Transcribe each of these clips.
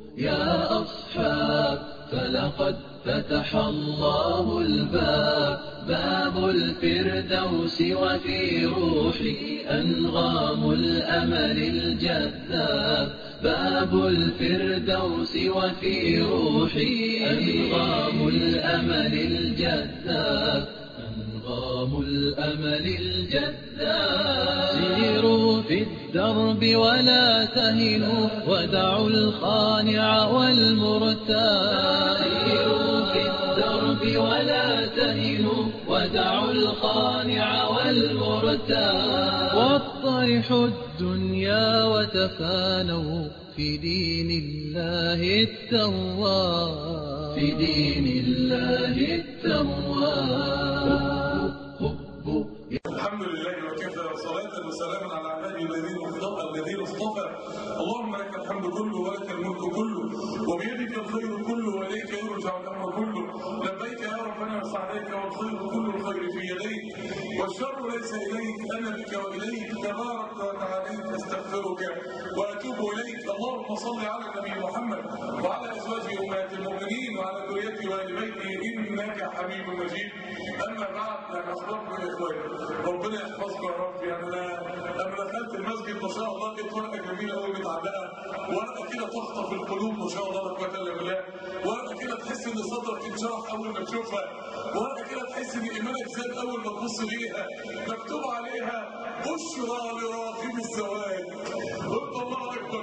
يا أصحاب فلقد فتح الله الباب باب الفردوس وفي روحي أنغام الأمل الجذاب باب الفردوس وفي روحي أنغام الأمل الجذاب أنغام الأمل الجذاب سيروا في الدرب ولا تهنوا ودعوا الخانع والمرتاب سيروا في الدرب ولا تهنوا ودعوا الخانع والمرتاب واطرحوا الدنيا وتفانوا في دين الله التواب في دين الله التواب الحمد لله وكفى وصلاة وسلاما على عباده الذين اصطفى الذين اصطفى اللهم لك الحمد كله ولك الملك كله وبيدك الخير كله واليك يرجع الامر كله لبيك يا ربنا وسعديك والخير كل الخير في يديك والشر ليس اليك انا بك واليك تبارك وتعاليك استغفرك واتوب اليك اللهم صل على النبي محمد وعلى ازواجه امهات المؤمنين وعلى ذريته وال بيته انك حميد مجيد اما بعد يعني اخبركم يا اخواني ربنا يحفظكم يا رب يعني انا لما دخلت المسجد ما شاء الله لقيت ورقه جميله قوي متعلقه ورقه كده تخطف القلوب ما شاء الله لا قوه الا بالله ورقه كده تحس ان صدرك انشرح اول ما تشوفها ورقه كده تحس ان ايمانك زاد اول ما تبص ليها مكتوب عليها بشرى لراغب الزواج قلت الله اكبر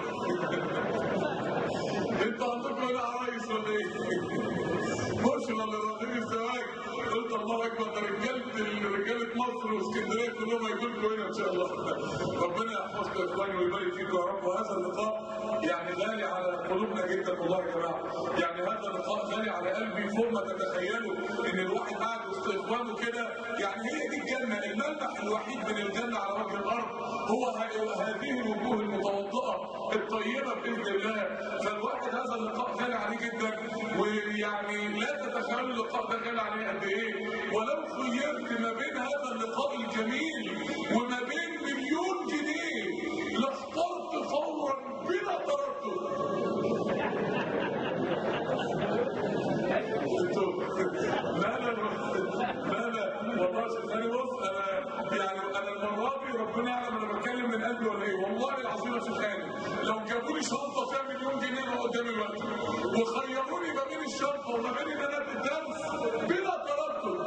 انت عندكم ولا عرايس ولا ايه؟ بشرى لراغب الزواج قلت الله اكبر ده رجاله رجاله مصر واسكندريه كلهم هيجوا لكم هنا ان شاء الله ربنا يحفظكم يا اخواني ويبارك فيكم يا رب وهذا اللقاء يعني غالي على قلوبنا جدا والله يا جماعه يعني هذا اللقاء غالي على قلبي فوق ما تتخيلوا ان الواحد قاعد وسط اخوانه كده يعني هي دي الجنه الملمح الوحيد من الجنه على وجه الارض هو ه- هذه الوجوه المتوضئه الطيبه باذن الله فالواحد هذا اللقاء غالي عليه جدا ويعني لا تتخيلوا اللقاء ده غالي عليه قد ايه ولو خيرت ما بين هذا اللقاء الجميل وما بين مليون جنيه لاخترت فورا بلا تردد انتوا لا لا لا لا والله شيخاني بص انا يعني انا المره دي ربنا يعلم انا بتكلم من قلبي ولا ايه والله العظيم يا شيخاني لو جابوا لي شنطه فيها مليون جنيه انا قدامي الوقت وخيروني ما بين الشنطه وما بين ان انا ادي الدرس بلا تردد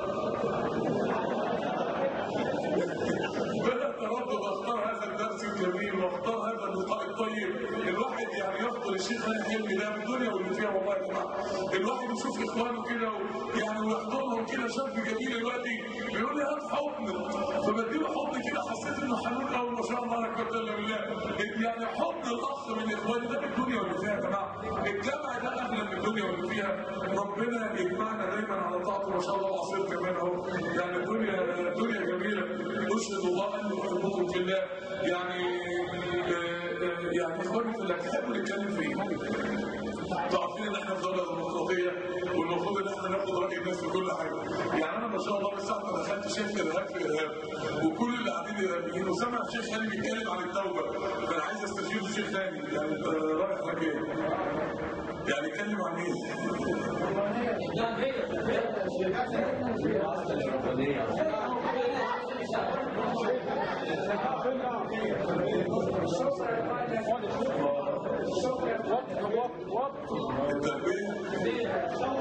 بلا تردد اختار هذا الدرس الجميل واختار هذا اللقاء الطيب الواحد يعني يفضل الشيخ هاني حلمي ده بالدنيا واللي فيها والله يا جماعه الواحد يشوف اخوانه كده ويعني ويحضنهم كده شاب جميل دلوقتي بيقول لي هات حضن فبديله حضن كده حسيت انه حنون قوي ما شاء الله لا قوه الا بالله يعني حضن الاخ من اخواني ده بالدنيا واللي فيها يا جماعه الجامع ده اغلى من الدنيا واللي فيها ربنا يجمعنا دايما على طاعته ما شاء الله العصير كمان اهو يعني الدنيا الدنيا جميله اشهد الله اني احبكم في الله يعني آه، آه، يعني اخواني في الله تحبوا نتكلم في ايه؟ انتوا عارفين ان احنا في دوله ديمقراطيه والمفروض ان احنا ناخد راي الناس في كل حاجه يعني انا ما شاء الله من ساعه ما دخلت شايف ارهاب في ارهاب وكل اللي قاعدين ارهابيين وسامع الشيخ هاني بيتكلم عن التوبه فانا عايز استشير الشيخ هاني يعني انت رايك ايه؟ يعني اتكلم عن ايه؟ التربيه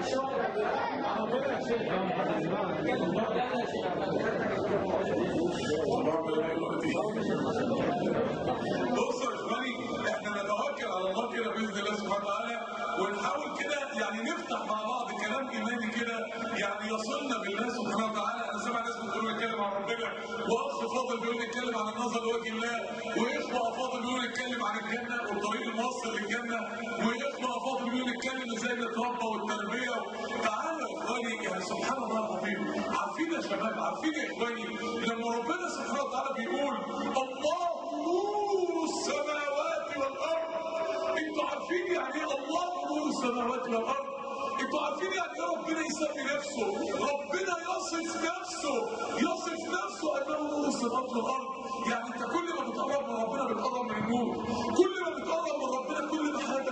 بصوا يا اخواني احنا نتوكل على الله كده باذن الله سبحانه وتعالى ونحاول كده يعني نفتح مع بعض كلام ايماني كده يعني يصلنا بالله سبحانه وتعالى انا سامع ناس بتقول نتكلم عن ربنا واخ فاضل بيقول نتكلم عن النظر لوجه الله واخوه افاضل بيقول نتكلم عن الجنه والطريق الموصل للجنه واخوه افاضل بيقول نتكلم ازاي نتربى والتربيه تعالوا يا اخواني يعني سبحان الله العظيم عارفين يا شباب عارفين يا اخواني لما ربنا سبحانه وتعالى بيقول الله نور السماوات والارض انتوا عارفين يعني ايه الله نور السماوات والارض انتوا عارفين يعني ايه ربنا يسمي نفسه ربنا يصف نفسه يصف نفسه انه نور السماوات والارض يعني انت كل ما بتقرب من ربنا بتقرب من النور كل ما بتقرب من ربنا كل ما حياتك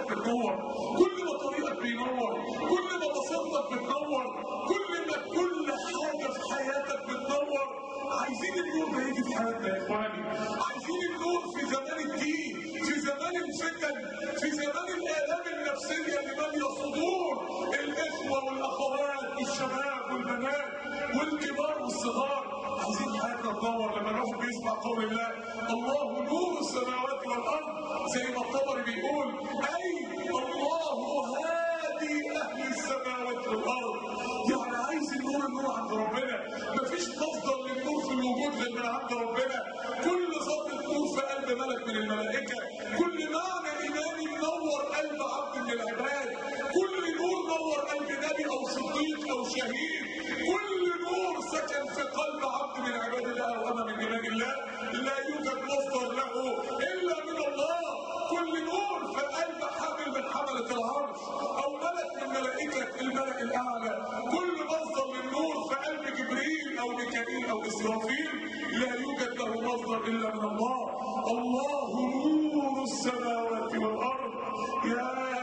بتنور كل ما طريقك بينور كل ما بصيرتك بتنور كل ما كل حاجه في حياتك بتنور عايزين النور ده يجي في حياتنا يا اخواني عايزين النور في زمان الدين في زمان الفتن في زمان الالام النفسيه اللي ماليه صدور الاخوه والاخوات والشباب والبنات والكبار والصغار عايزين حياتنا تنور لما الواحد بيسمع قول الله الله نور السماوات والارض زي ما الطبري بيقول اي الله هادي اهل السماوات والارض يعني عايز النور النور عند ربنا مفيش مصدر للنور في الوجود غير من عند ربنا كل ذره نور في قلب ملك من الملائكه كل معنى ايماني منور قلب عبد من العباد كل نور نور قلب نبي او صديق او شهيد كل نور سكن في قلب عبد من عباد الله او امه من عباد الله لا يوجد مصدر له الا من الله كل نور في قلب حامل من حمله العرش او ملك من ملائكه الملأ الاعلى كل مصدر للنور في قلب جبريل او ميكائيل او اسرافيل لا يوجد له مصدر الا من الله الله نور السماوات والارض يا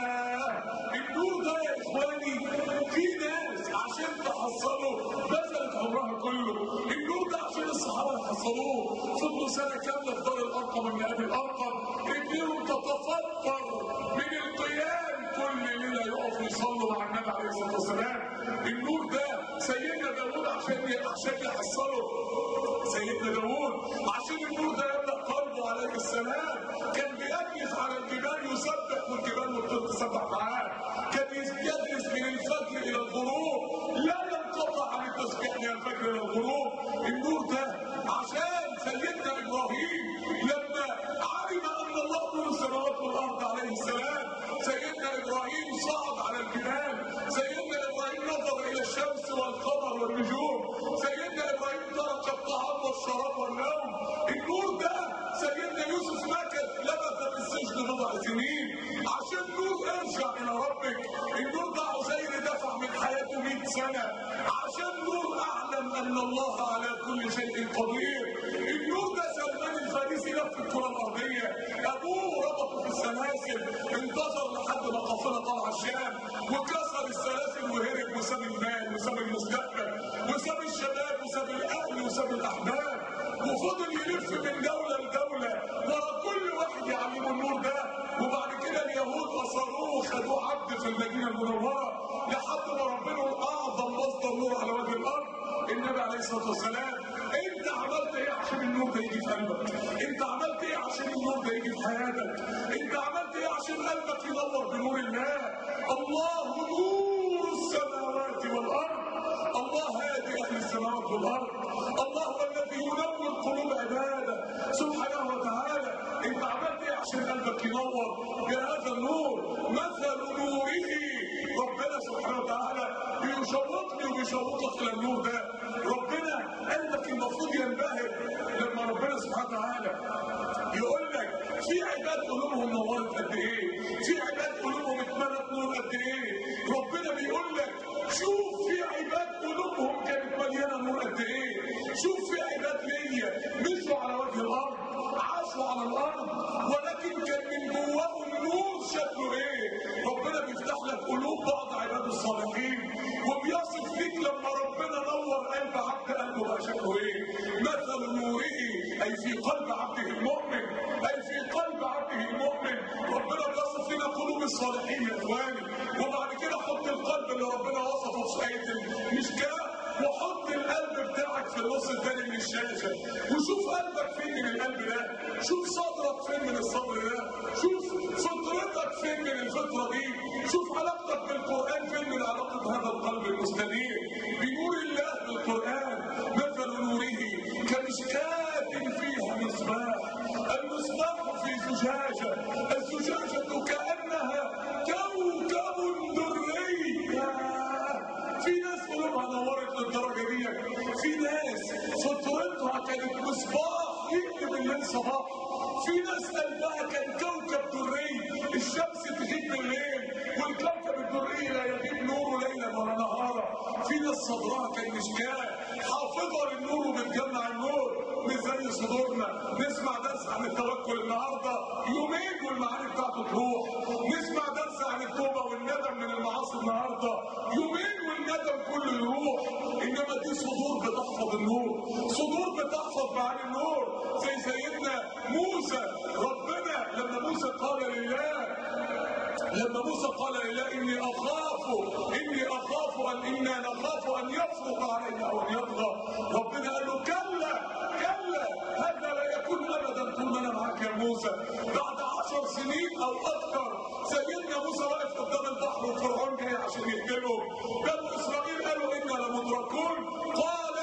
النور ده يا اخواني في ناس عشان تحصله بذلت عمرها كله النور ده عشان الصحابه يحصلوه فضلوا سنه كامله في دار الارقم من ابي الارقم رجليهم تتفطر من القيام كل ليله يقفوا يصلوا مع النبي عليه الصلاه والسلام النور ده سيدنا داوود عشان عشان يحصله سيدنا داوود عشان النور ده يملا قلبه عليه السلام كان بيجلس على الجبال يسبح والجبال والطير تسبح معاه كان يجلس من الفجر الى الغروب لا ينقطع عن التسبيح من الفجر الى الغروب النور ده عشان سيدنا ابراهيم لما علم ان الله نور السماوات والارض عليه السلام سيدنا ابراهيم صعد على الجبال سيدنا ابراهيم نظر الى الشمس والقمر والنجوم سيدنا ابراهيم ترك الطعام والشراب والنوم النور ده سيدنا يوسف مكث لبث في السجن بضع سنين عشان نور ارجع الى ربك النور ده عزير دفع من حياته 100 سنه عشان نور اعلم ان الله على كل شيء قدير النور ده سلمان الفارسي لف الكره الارضيه ابوه ربطه في السلاسل انتظر لحد ما قافله طلع الشام وكسر السلاسل وهرب وساب المال وساب المستقبل وساب الشباب وساب الاهل وساب الاحباب وفضل يلف من دوله لدوله ورا كل واحد يعلمه النور ده وبعد كده اليهود اصروه وخدوه عبد في المدينه المنوره لحد ما ربنا اعظم مصدر نور على وجه الارض النبي عليه الصلاه والسلام انت عملت ايه عشان النور ده يجي في قلبك؟ انت عملت ايه عشان النور ده يجي في حياتك؟ انت عملت ايه عشان قلبك ينور بنور الله؟ الله نور السماوات والارض الله هادي اهل السماوات والارض الله هو الذي ينور قلوب عباده سبحانه وتعالى انت عملت ايه عشان قلبك ينور بهذا النور مثل نوره ربنا سبحانه وتعالى بيشوقني وبيشوقك الى النور ده ربنا قلبك المفروض ينبهر لما ربنا سبحانه وتعالى يقول لك في عباد قلوبهم نورت قد ايه في عباد قلوبهم اتملت نور قد ايه ربنا بيقول لك شوف في عباد قلوبهم كانت مليانه نور قد ايه شوف في عباد ليا مشوا على وجه الارض عاشوا على الارض ولكن كان من جواهم نور شكله ايه ربنا بيفتح لك قلوب بعض عباد الصالحين وبيصف فيك لما ربنا نور قلب عبد قلبه بقى شكله ايه مثل نوره اي في قلب عبده المؤمن اي في قلب عبده المؤمن ربنا بيصف لنا قلوب الصالحين يا اخواني وبعد كده حط القلب اللي ربنا وصفه في ايه المشكاه وحط القلب بتاعك في النص الثاني من الشاشه وشوف قلبك فين من القلب ده شوف صدرك فين من الصدر ده شوف فطرتك فين من الفطره دي شوف علاقتك بالقران فين من علاقه هذا القلب المستنير بنور الله بالقران مثل نوره كمشكاة فيها مصباح المصباح في زجاجه الزجاجه كانها كوكب دري في ناس قلوبها نورت للدرجه دي في ناس فطرتها كانت مصباح يقلب الليل صباح في ناس قلبها كان كوكب دري الشمس تغيب بالليل والكوكب الدري لا يغيب نوره ليلا ولا نهارا في ناس صدرها كان مشكاه حافظه للنور وبتجمع النور مش زي صدورنا نسمع درس عن التوكل النهارده يومين والمعاني بتاعته تروح نسمع درس عن لما موسى قال لله اني اخاف اني اخاف ان انا نخاف ان يفرق علينا او ان يطغى ربنا قال له كلا كلا هذا لا يكون ابدا طول ما انا معاك يا موسى بعد عشر سنين او اكثر سيدنا موسى واقف قدام البحر وفرعون جاي عشان يقتلهم بنو اسرائيل قالوا انا لمدركون قال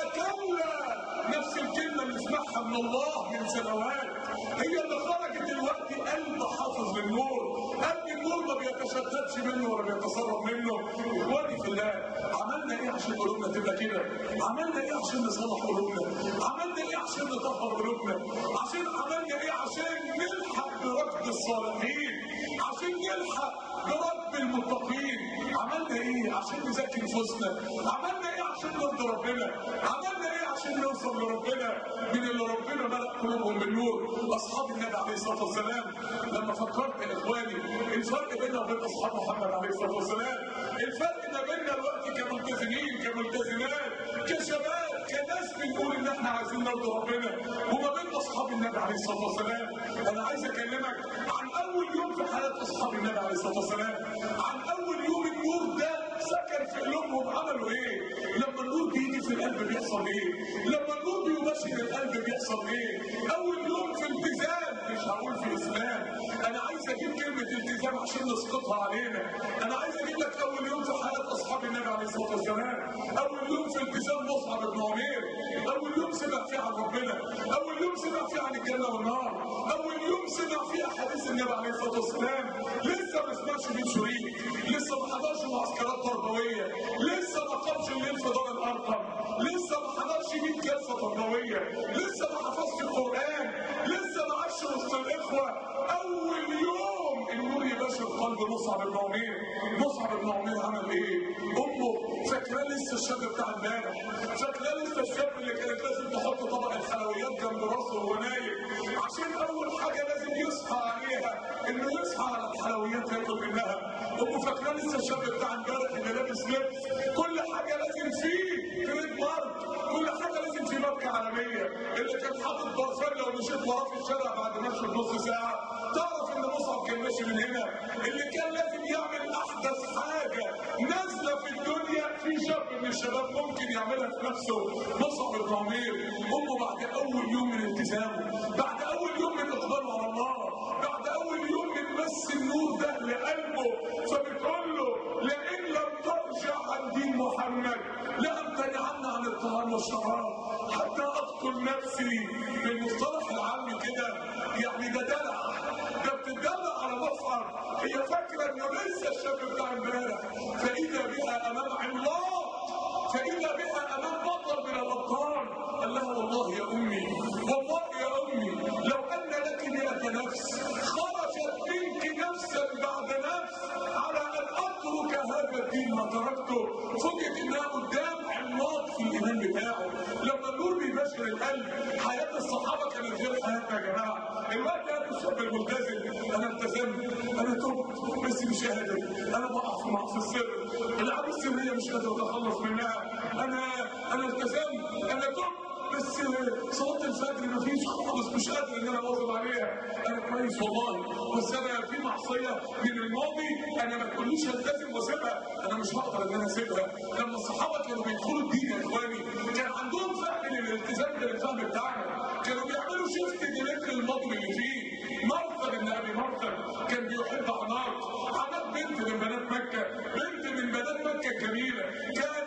كلا نفس الكلمه اللي سمعها من الله من سنوات هي اللي خرجت دلوقتي قلب حافظ للنور قلب النور ما بيتشتتش منه ولا بيتصرف منه اخواني في الله عملنا ايه عشان قلوبنا تبقى كده عملنا ايه عشان نصلح قلوبنا عملنا ايه عشان نطهر قلوبنا عشان عملنا ايه عشان نلحق بركب الصالحين عشان نلحق برب المتقين عملنا ايه عشان نزكي نفوسنا عملنا ايه عشان نرضي ربنا عملنا ايه عشان نوصل لربنا من اللي ربنا ملأ قلوبهم بالنور اصحاب النبي عليه الصلاه والسلام لما فكرت يا اخواني الفرق بيننا وبين اصحاب محمد عليه الصلاه والسلام الفرق ما بيننا دلوقتي كملتزمين كملتزمات كشباب كناس بنقول ان احنا عايزين نرضي ربنا وما بين اصحاب النبي عليه الصلاه والسلام انا عايز اكلمك عن اول يوم في حياه اصحاب النبي عليه الصلاه والسلام عن اول يوم النور ده سكن في قلوبهم عملوا ايه لما النور بيجي في القلب بيحصل ايه لما النور بيبشر القلب بيحصل ايه اول يوم في التزام مش هقول في اسلام انا عايز اجيب كلمه التزام عشان نسقطها علينا انا عايز اجيب لك اول يوم في حياه اصحاب النبي عليه الصلاه والسلام اول يوم في التزام مصعب بن عمير اول يوم سمع فيه عن ربنا اول يوم سمع فيه عن الجنه والنار اول يوم سمع فيه احاديث النبي عليه الصلاه والسلام لسه ما سمعش من شريك لسه ما حضرش معسكرات تربويه لسه ما قامش الليل في دار الارقم لسه ما حضرش 100 جلسه تربويه لسه ما حفظش القران لسه ما عاش وسط الاخوه اول يوم النور يباشر قلب مصعب بن عمير مصعب بن عمير عمل ايه؟ امه فاكراه لسه الشاب بتاع امبارح فاكراه لسه الشاب اللي كانت لازم تحط طبق الحلويات جنب راسه وهو نايم عشان اول حاجه لازم يصحى عليها انه يصحى على الحلويات ياكل منها امه فاكراه لسه الشاب بتاع امبارح اللي لابس لبس كل حاجه لازم فيه تريد مارك كل حاجه لازم فيه ماركه عالميه اللي كان حاطط برفان لو مشيت وراه في الشارع بعد مشي بنص ساعه تعرف ان مصعب كان ماشي من هنا اللي كان لازم يعمل احدث حاجه نازله في الدنيا في شاب من الشباب ممكن يعملها في نفسه مصعب بن عمير امه بعد اول يوم من التزامه بعد اول يوم من اقباله على الله بعد اول يوم من مس النور ده لقلبه فبتقول له لئن لم ترجع عن دين محمد لامتنعن عن الطعام والشراب حتى اقتل نفسي بالمصطلح العامي كده يعني ده دلع ده بتدلع على مصعب هي فاكره انه لسه الشاب بتاع امبارح فاذا بها امام عملاق فاذا بها امام بطل من الابطال قال لها والله يا امي والله يا امي لو ان لك مئة نفس خرجت منك نفسا بعد نفس على ان اترك هذا الدين ما تركته فوجئت انها قدام عملاق في الايمان بتاعه لما النور بيبشر القلب حياه الصحابه كانت غير حياتنا يا جماعه الوقت انا الشاب الملتزم انا التزمت انا تبت بس مش قادر انا بقع في معصيه السر الالعاب السريه مش قادر اتخلص منها انا انا التزمت انا تبت بس صلاة الفجر مفيش خالص مش قادر ان انا اواظب عليها انا كويس والله بس انا في معصية من الماضي انا ما تقوليش التزم واسيبها انا مش هقدر ان انا اسيبها لما الصحابة كانوا بيدخلوا الدين يا اخواني كان عندهم فهم للالتزام ده الفهم بتاعنا كانوا بيعملوا شيفت ديليت للماضي اللي فيه مرثد بن ابي مرثد كان بيحب عناق عناق بنت من بنات مكة بنت من بنات مكة الجميلة كان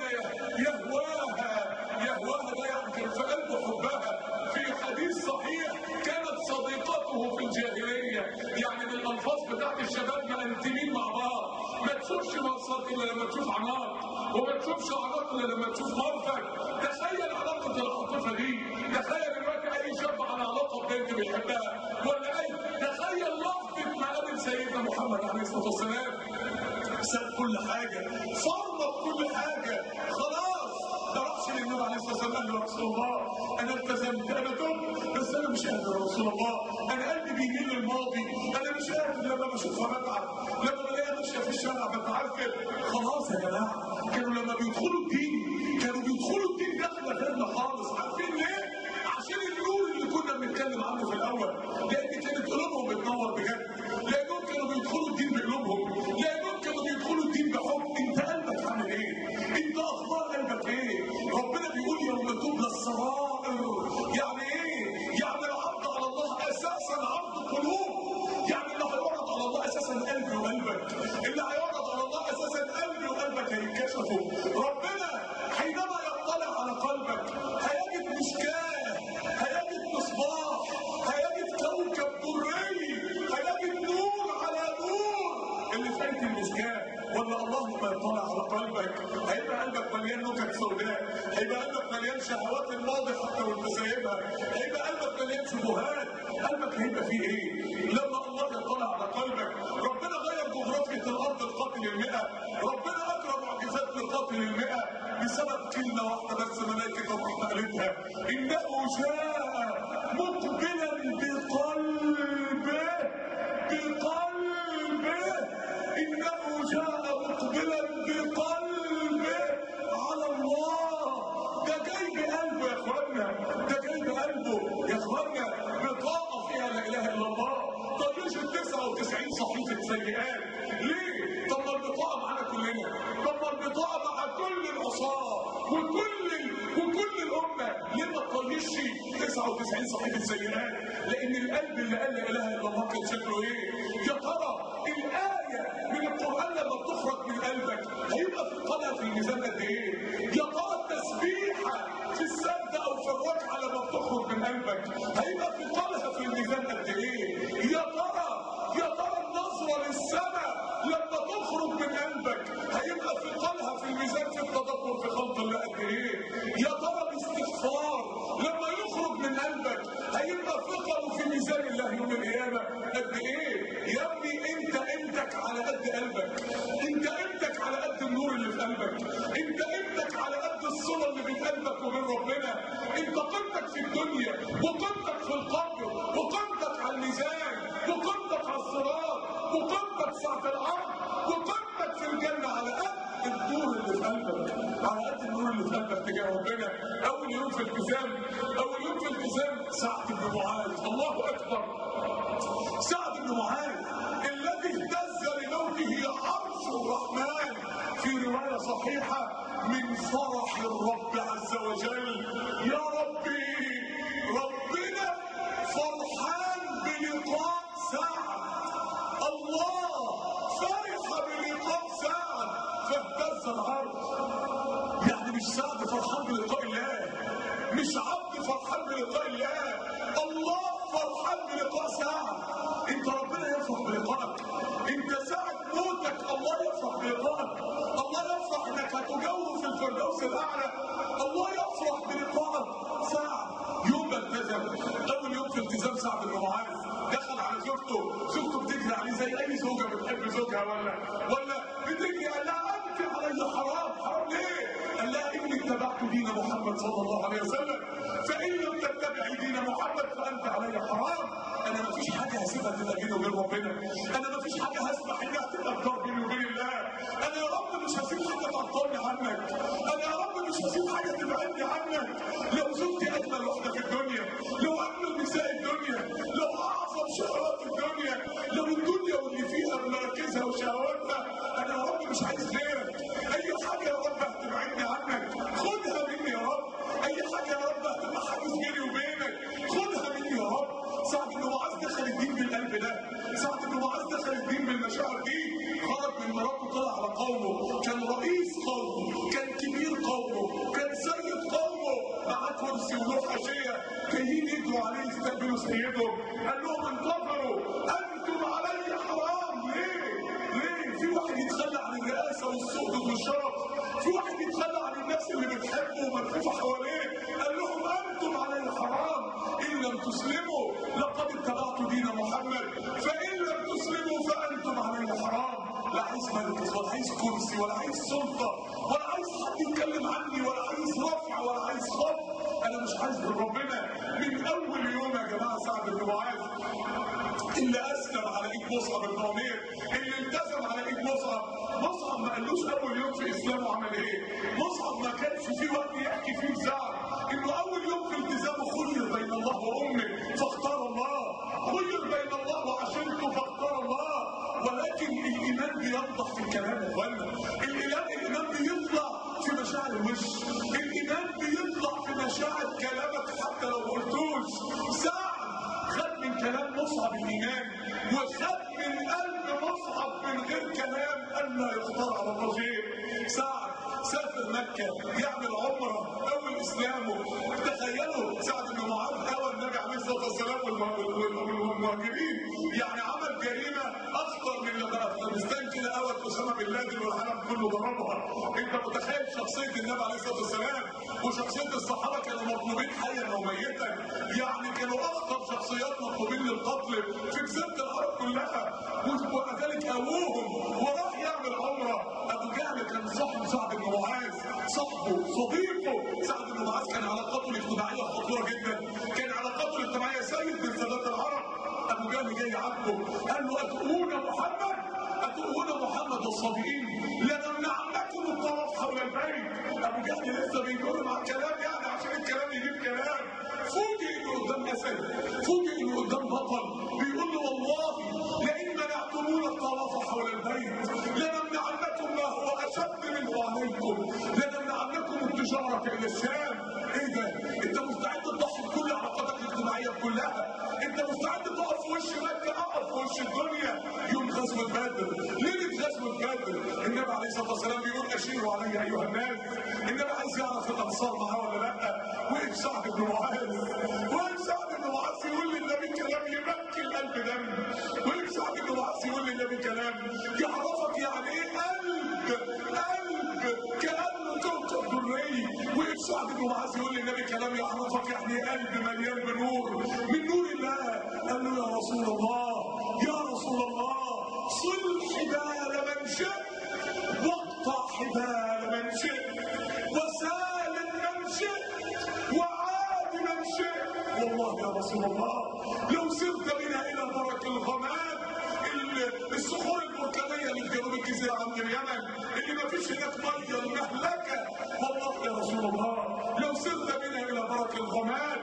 يهواها يهواها ده يعني كان في قلبه حبها في حديث صحيح كانت صديقته في الجاهلية يعني من الألفاظ بتاعت الشباب مأنتمين مع بعض ما تشوفش مرصد إلا لما تشوف عناق وما تشوفش عناق إلا لما تشوف مرفد تخيل علاقة العاطفة دي تخيل دلوقتي أي شاب على علاقة ببنت بيحبها ولا أي تخيل لحظة ما قابل سيدنا محمد عليه الصلاة والسلام ساب كل حاجة فرمط كل حاجة خلاص ده راحش للنبي عليه الصلاه والسلام قال له يا رسول الله انا التزمت انا تبت بس انا مش قادر يا رسول الله انا قلبي بيميل للماضي انا مش قادر لما بشوفها بتعب لما بلاقيها ماشيه في الشارع بتعذب خلاص يا جماعه كانوا لما بيدخلوا الدين كانوا بيدخلوا الدين دخله غيرنا خالص عارفين ليه؟ عشان النور اللي كنا بنتكلم عنه في الاول لان كانت قلوبهم بتنور بجد لانهم كانوا بيدخلوا الدين بقلوبهم كشفه ربنا حينما يطلع على قلبك هيجد مشكاه هيجد مصباح هيجد كوكب دري هيجد نور على نور اللي فايت المشكاه ولا الله لما يطلع على قلبك هيبقى قلبك مليان نكت سوداء هيبقى قلبك مليان شهوات الماضي حتى وانت سايبها هيبقى قلبك مليان شبهات قلبك هيبقى فيه ايه لما الله يطلع على قلبك ربنا غير جغرافية الارض لقاتل المئة ربنا اجرى معجزات لقاتل المئة بسبب كلمة واحدة بس ملائكة الرحمة قالتها انه جاء مقبلا بقلبه بقلبه انه جاء مقبلا بقلبه على الله ده جاي بقلبه يا اخوانا ده جاي بقلبه يا اخوانا بطاقه فيها لا اله الا الله طيش ال 99 صحيفه سيئات ليه؟ طب ما البطاقه معانا كلنا طب ما البطاقه مع كل العصاه وكل وكل الامه ليه ما تطيشش 99 صحيفه سيئات؟ لان القلب اللي قال لا اله الا الله كان شكله ايه؟ يا ترى الايه من القران لما بتخرج من قلبك هيبقى في قلق في الميزان قد ايه؟ يا ترى التسبيحه في السجده او في الركعه لما بتخرج من قلبك هيبقى في قلق في الميزان قد ايه؟ يا ترى يا ترى النظره للسماء لما تخرج من قلبك هيبقى في قلها في الميزان في التدبر في خلق الله قد ايه؟ يا ترى الاستغفار لما يخرج من قلبك هيبقى ثقله في ميزان الله يوم القيامه قد ايه؟ يا ابني انت قيمتك على قد قلبك انت قيمتك على قد النور اللي في قلبك انت قيمتك على قد الصله اللي بين قلبك وبين ربنا انت قيمتك في الدنيا وقيمتك في القبر وقيمتك على الميزان وقيمتك على الصراط وقيمتك ساعه الارض وقيمتك في الجنه على قد النور اللي في قلبك على قد النور اللي في قلبك تجاه ربنا اول يوم في التزام اول يوم في التزام سعد بن معاذ الله اكبر سعد بن معاذ الذي اهتز لموته عرش الرحمن في روايه صحيحه من فرح الرب عز وجل يا ربي ربنا فرحان بلقاء سعد الله فرح بلقاء سعد فاهتز العرش يعني مش سعد فرحان بلقاء الله مش عبد فرحان بلقاء الله الله فرحان بلقاء سعد انت ربنا يفرح بلقائك انت ساعة موتك الله يفرح بلقائك الله يفرح انك هتجوز في الفردوس الاعلى الله يفرح بلقائك سعد يوم ما التزم اول يوم في التزام سعد بن معاذ دخل على زوجته زوجته بتجري عليه زي اي زوجه بتحب زوجها ولا ولا بتجري قال لها انت علي حرام حرام ليه؟ قال لها اني اتبعت دين محمد صلى الله عليه وسلم فان لم تتبعي دين محمد فانت علي حرام انا ما فيش حاجه هسيبها تبقى بيني وبين ربنا انا ما فيش حاجه هسمح انها تبقى بتار بيني وبين الله انا يا رب مش هسيب حاجه تعطلني عنك انا يا رب مش هسيب حاجه تبعدني عنك لو زوجتي اجمل واحده في الدنيا لو اجمل نساء الدنيا لو اعظم شهوات الدنيا لو الدنيا واللي فيها بمراكزها وشهواتها انا يا رب مش عايز غيرك اي حاجه يا رب هتبعدني عنك خدها مني يا رب اي حاجه يا رب هتبقى حاجز بيني وبينك خدها مني يا رب سعد بن معاذ دخل الدين بالقلب ده سعد بن معاذ دخل الدين بالمشاعر دي خرج من مراته طلع على قومه كان رئيس قومه كان كبير قومه كان سيد قومه معاه كرسي وله حاشيه جايين يجروا عليه يستقبلوا سيدهم قال لهم انتظروا انتم علي حرام ليه؟ ليه؟ في واحد يتخلى عن الرئاسه والسلطه والشرف في واحد يتخلى عن الناس اللي بتحبه وملفوفه حواليه قال لهم انتم علي حرام ان لم تسلموا لقد اتبعت دين محمد فان لم تسلموا فانتم علي حرام لا عايز ملك ولا عايز كرسي ولا عايز سلطه ولا عايز حد يتكلم عني ولا عايز رفع ولا عايز خط انا مش عايز من ربنا من اول يوم يا جماعه سعد بن معاذ اللي اسلم على ايد مصعب بن عمير اللي التزم على ايد مصعب مصعب ما قالوش اول يوم في اسلامه عمل ايه مصعب ما كانش في وقت يحكي فيه زعل انه اول يوم في التزامه خير بين الله وامه فاختار الله خير بين الله وعشيرته فاختار الله ولكن الايمان بينضح في الكلام يا اخوانا الايمان الايمان بيطلع في مشاعر الوش الايمان بيطلع في مشاعر كلامك حتى لو قلتوش سعد خد من كلام مصعب الايمان وخد من قلب مصعب من غير كلام الا يختار على الرجيم سعد سافر مكه يعمل عمره اول اسلامه تخيلوا سعد بن معاذ هوى النبي عليه الصلاه والسلام والمهاجرين يعني عمل جريمه اخطر من لما افغانستان كده هوت اسامه بن لادن والعالم كله ضربها انت متخيل شخصيه النبي عليه الصلاه والسلام وشخصيه الصحابه كانوا مطلوبين حيا وميتا يعني كانوا اخطر شخصيات مطلوبين للقتل في جزيره العرب كلها وكذلك ابوهم وراح يعمل عمره ابو جهل كان صاحب سعد بن معاذ صاحبه صديقه سعد بن معاذ كان علاقاته الاجتماعيه خطيره جدا كان علاقاته الاجتماعيه سيد من سادات العرب ابو جهل جاي عاتبه قال له اتؤون محمد اتؤون محمد والصابئين لنمنعنكم الطواف حول البيت ابو جهل لسه بيجر مع الكلام يعني عشان الكلام يجيب كلام فوجئ انه قدام اسد فوجئ انه قدام بطل بيقول له والله لئن منعتمونا الطواف حول البيت لنمنعنكم ما هو اشد منه عليكم لنمنعنكم التجاره الى الشام ايه ده انت مستعد تضحي بكل علاقاتك الاجتماعيه كلها انت مستعد تقف في وش مكه اقف في وش الدنيا يوم غزوه بدر ليله غزوه بدر النبي عليه الصلاه والسلام بيقول اشيروا علي ايها الناس النبي عايز يعرف الانصار معاه ولا لا وقف سعد بن معاذ وقف سعد بن معاذ يقول للنبي كلام يبكي القلب دم وقف سعد بن معاذ يقول للنبي كلام يعرفك يعني ايه قلب قلب كانه كوكب دري وقف سعد بن معاذ يقول للنبي كلام يعرفك يعني ايه قلب مليان بنور من نور الله قال له يا رسول الله يا رسول الله صل حبال من شئت واقطع حبال من شئت وسالم من شئت وعاد من شئت والله يا رسول الله لو سرت بنا الى برك الغمام ال- الصخور البركانيه اللي في جنوب الجزيره عند اليمن اللي ما فيش هناك ميه المهلكه والله يا رسول الله لو سرت بنا الى برك الغمام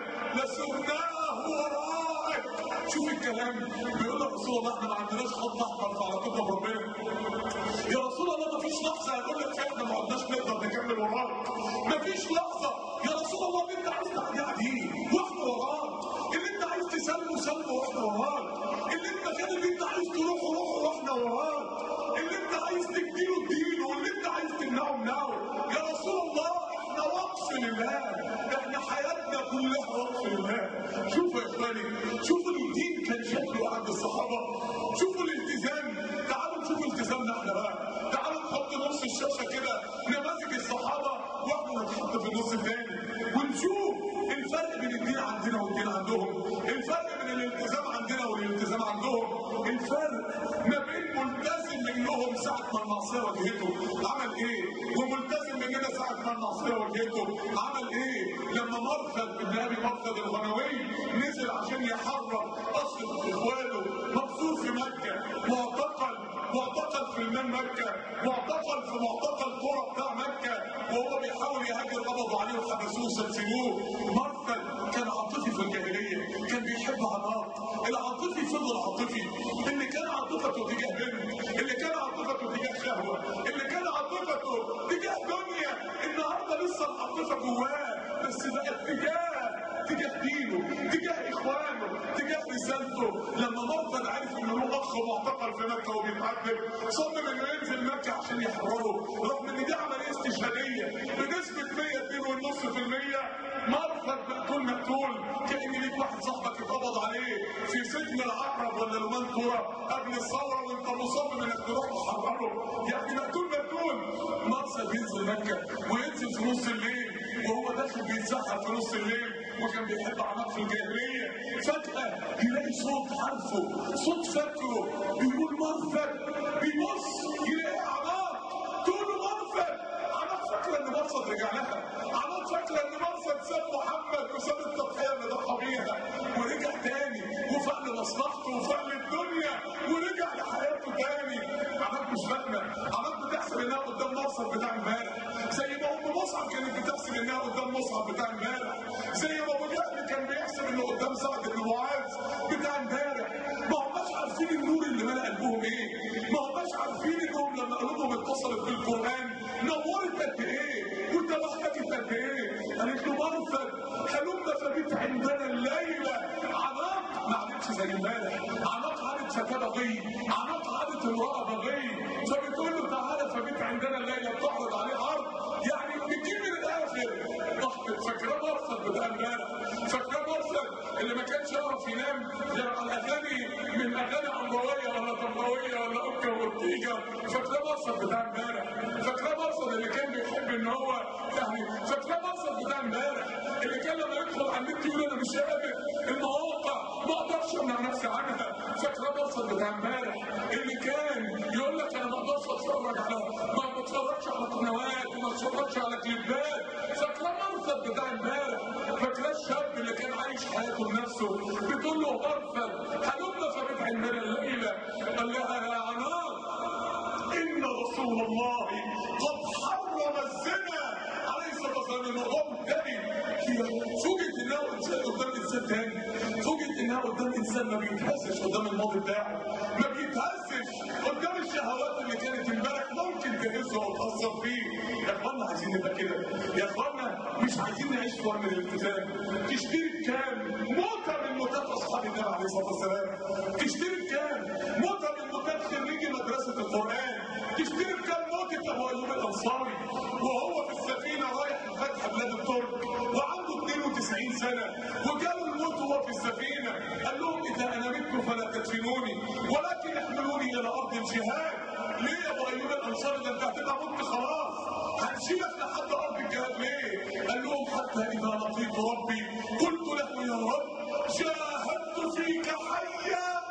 لسرناه وراءك شوف الكلام بيقول لك رسول الله احنا ما عندناش خط احمر في علاقتنا بربنا يا رسول الله ما فيش لحظه هقول لك احنا ما عدناش نقدر نكمل وراك ما فيش لحظه يا رسول الله اللي انت عايز تعدي قاعدين واحنا وراك اللي انت عايز تسلمه سلمه واحنا وراك اللي انت كان اللي انت عايز تروحه روحه واحنا وراك اللي انت عايز تديله اديله واللي انت عايز تمنعه امنعه يا رسول الله احنا وقف لله احنا حياتنا كلها وقف لله شوفوا يا اخواني شوفوا الدين كان شكله عند الصحابه شوفوا الالتزام تعالوا نشوف التزامنا احنا بقى تعالوا نحط نص الشاشه كده نماذج الصحابه واحنا نتحط في النص الثاني ونشوف الفرق بين الدين عندنا والدين عندهم الفرق بين الالتزام عندنا والالتزام عندهم الفرق ما بين ملتزم منهم ساعة ما المعصية واجهته عمل ايه وملتزم مننا ساعة ما المعصية واجهته عمل ايه لما مرثد ابن ابي مرثد الغنوي نزل عشان يحرر اصل اخوانه مقصور في مكة معتقل معتقل في المال مكة معتقل في معتقل قرى بتاع مكة وهو بيحاول يهاجر قبضوا عليه وحبسوه وسلسلوه مرثد كان عاطفي في الجاهلية كان بيحب عناق العاطفي فضل عاطفي اللي كان عاطفته تجاه بنت اللي كان عاطفته تجاه شهوة اللي كان عاطفته تجاه دنيا النهارده لسه العاطفة جواه بس بقت تجاه تجاه دينه تجاه اخوانه تجاه رسالته لما مرتد عرف ان له اخ معتقل في مكه وبيتعذب صمم انه ينزل مكه عشان يحرره رغم ان دي عمليه استشهاديه بنسبه 102.5% مرتد مقتول مقتول كان ليك واحد صاحبك اتقبض عليه في سجن العقرب ولا المنصوره قبل الثوره وانت مصمم انك تروح تحرره يعني مقتول مقتول مرسل بينزل مكه وينزل في نص الليل وهو داخل بيتسحر في نص الليل وكان بيحب عناق في الجاهليه فجاه يلاقي صوت عارفه صوت فاكره بيقول مرفد بيبص يلاقي عناق تقول له مرفد عناق فاكره ان مرفد رجع لها عناق فاكره ان مرفد ساب محمد وساب التضحيه اللي ضحى بيها ورجع تاني وفق لمصلحته وفق للدنيا ورجع لحياته تاني عناق مش فاهمه عناق بتحسب انها قدام مرصد بتاع امبارح زي ما ام مصعب كانت بتحسب انها قدام مصعب بتاع امبارح زي ما ابو جهل كان بيحسب انه قدام سعد بن معاذ بتاع امبارح ما هماش عارفين النور اللي ملا قلبهم ايه ما هماش عارفين انهم لما قلوبهم اتصلت بالقران نورت قد ايه وتبهجت قد ايه قالت له مرفد هلم فبيت عندنا الليله عناق ما عادتش زي امبارح عناق عادت فتاه بغي عناق عادت امراه بغي فبتقول له تعالى فبيت عندنا الليله بتعرض عليه عرض مرسل بتاع امبارح فاكراه مرسل اللي ما كانش يعرف ينام غير على اغاني من اغاني عمرويه ولا طنطاويه ولا اوكا وارتيجا فاكراه مرسل بتاع امبارح فاكراه مرسل اللي كان بيحب ان هو يعني فاكراه مرسل بتاع امبارح اللي كان لما يدخل على النت يقول انا مش قادر المواقع ما اقدرش امنع نفسي عنها فاكراه مرسل بتاع امبارح اللي كان يقول لك انا ما اقدرش اتفرج على ما بتفرجش على قنوات وما بتفرجش على كليبات فاكراه مرسل بتاع امبارح فاكراه الشاب اللي كان عايش حياته لنفسه بتقول له مرسل هلم فبيت عندنا الليله قال لها يا عنار ان رسول الله قد حرم الزنا عليه الصلاه والسلام الموضوع منتهي هي فوجئت انها انسان قدام انسان تاني فوجئت انها قدام انسان ما بيتهزش قدام الماضي بتاعه ما بيتهزش قدام الشهوات اللي كانت امبارح ممكن تهزه او تاثر فيه يا اخوانا عايزين نبقى كده يا اخوانا مش عايزين نعيش في وهم الالتزام تشتري بكام موتة من موتات اصحاب النبي عليه الصلاه والسلام تشتري بكام موتة من موتات خريجي مدرسه القران تشتري بكام موتة ابو ايوب الانصاري وهو في السفينه رايح فتح بلاد الترك وعنده 92 سنه وجاله الموت وهو في السفينه قال لهم اذا انا مت فلا تدفنوني ولكن احملوني الى ارض الجهاد ليه يا ابو ايوب الانصاري ده انت هتبقى مت خلاص هنشيلك لحد ارض الجهاد ليه؟ قال لهم حتى اذا لقيت ربي قلت له يا رب جاهدت فيك حيا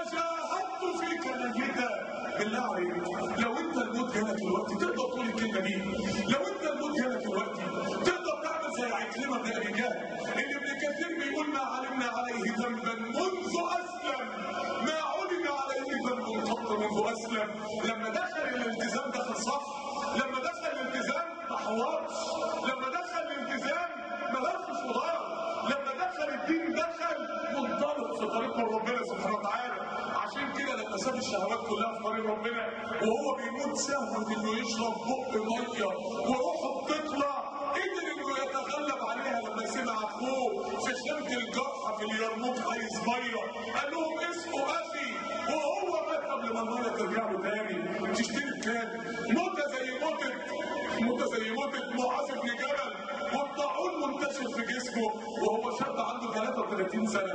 وجاهدت فيك ميتا بالله عليك لو انت الموت جالك دلوقتي تقدر تقول الكلمه دي لو انت الموت جالك دلوقتي تقدر تعمل زي عكرمه بن ابي جهل اللي ابن كثير بيقول ما علمنا عليه ذنبا منذ اسلم ما علم عليه ذنب قط منذ اسلم لما دخل الالتزام دخل صح لما دخل الالتزام ما حورش لما دخل الالتزام ما لفش وضرب لما دخل الدين دخل منطلق في طريق ربنا سبحانه وتعالى عشان كده لما ساب الشهوات كلها في طريق ربنا وهو بيموت شهوة انه يشرب بق ميه وروحه بتطلع قدر انه يتغلب عليها لما سمع اخوه في خيمة الجرحى في اليرموك عايز ميه قال لهم اسمه اخي وهو مات قبل ما الميه ترجع له تاني تشتري بكام؟ موتة زي موتة موتة زي موتة معاذ بن جبل والطاعون منتشر في جسمه وهو شاب عنده 33 سنة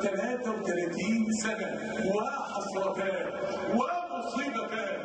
33 سنة وحسرتان ومصيبتان